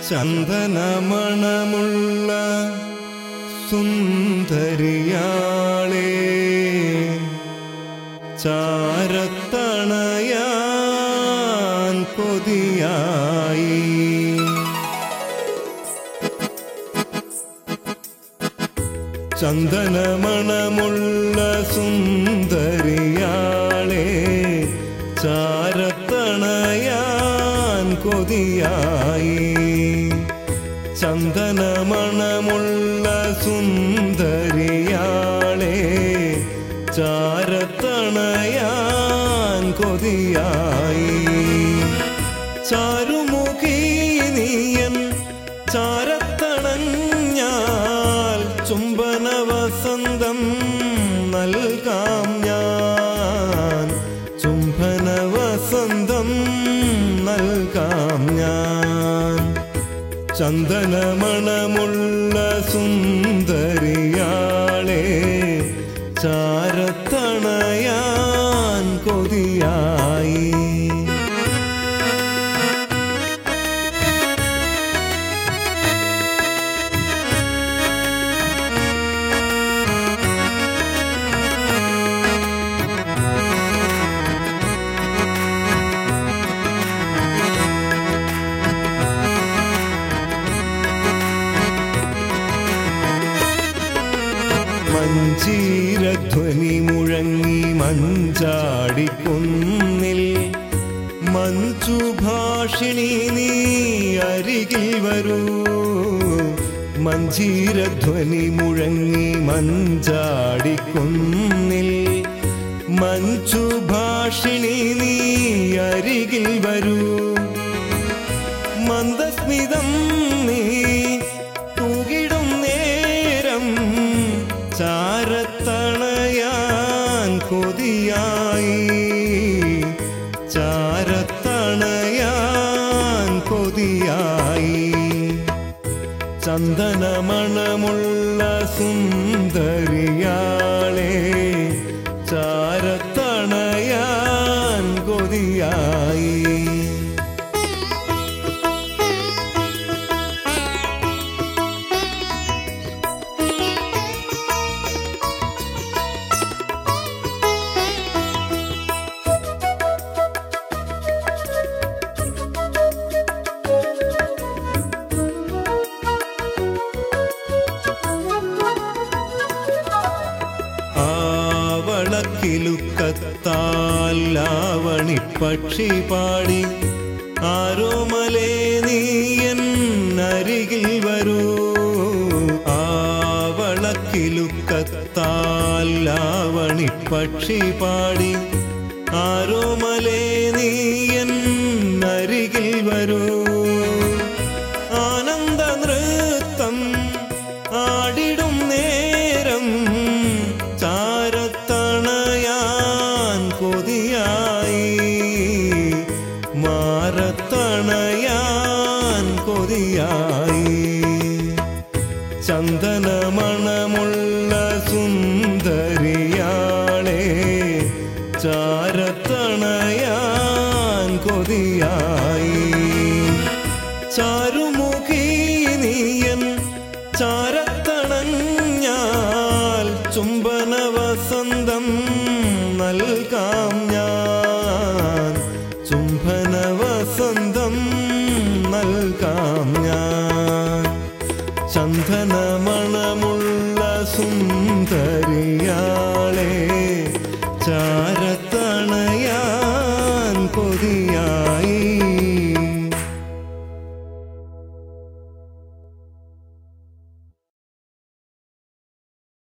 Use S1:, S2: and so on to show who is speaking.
S1: ചന്ദനമണമുള്ള സുന്ദരിയാളെ ചാരത്തണയാൻ കൊതിയായി ചന്ദനമണമുള്ള സുന്ദരിയാളെ ചാരത്തണയാൻ കൊതിയായി ചന്ദനമണമുള്ള സുന്ദരിയാളെ ചാരത്തണയാൻ കൊതിയായി ചാരുമുഖി നീയൻ ചാരത്തണഞ്ഞാൽ ചുംബന വസന്തം നൽകാം ഞാൻ ചുംബന വസന്തം നൽകാം ഞാൻ ചന്ദനമണമുള്ള സുന്ദരിയാളെ ചാരത്തണയാൻ കൊതിയായി മഞ്ചീരധ്വനി മുഴങ്ങി മഞ്ചാടിക്കുന്നിൽ മഞ്ജുഭാഷിണി നീ അരികിൽ വരൂ മഞ്ചീരധ്വനി മുഴങ്ങി മഞ്ചാടിക്കുന്നിൽ മഞ്ജുഭാഷിണി നീ അരികിൽ വരൂ മന്ദസ്മിതം നീ തൂകിടും നേരം ചാരത്തണയാൻ കൊതിയായി ചാരത്തണയാൻ കൊതിയായി ചന്ദനമണമുള്ള സുന്ദരിയാളെ ചാരത്തണയാൻ കൊതിയായി ആവളക്കിലുക്കത്താൽ ലാവണി പക്ഷി പാടി ആരോമലേ നീയൻ അരികിൽ വരൂ ആവളക്കിലുക്കത്താൽ ലാവണി പക്ഷി പാടി ആരോമലേ നീയൻ അരികിൽ വരൂ ആനന്ദ നൃത്തം ആടിടും നേരം ചാരത്തണയാൻ കൊതിയായി മാറത്തണയാൻ കൊതിയായി ചന്ദനമണമുള്ള സുന്ദരിയാളെ ചാരത്തണയാൻ കൊതിയായി ചാരുമുഖി നീയൻ ചാരത്തണഞ്ഞാൽ ചുംബന വസന്തം നൽകാം ഞാൻ ചുംബന വസന്തം നൽകാം ഞാൻ ചന്ദനമണമുള്ള സുന്ദരിയാളെ ചാര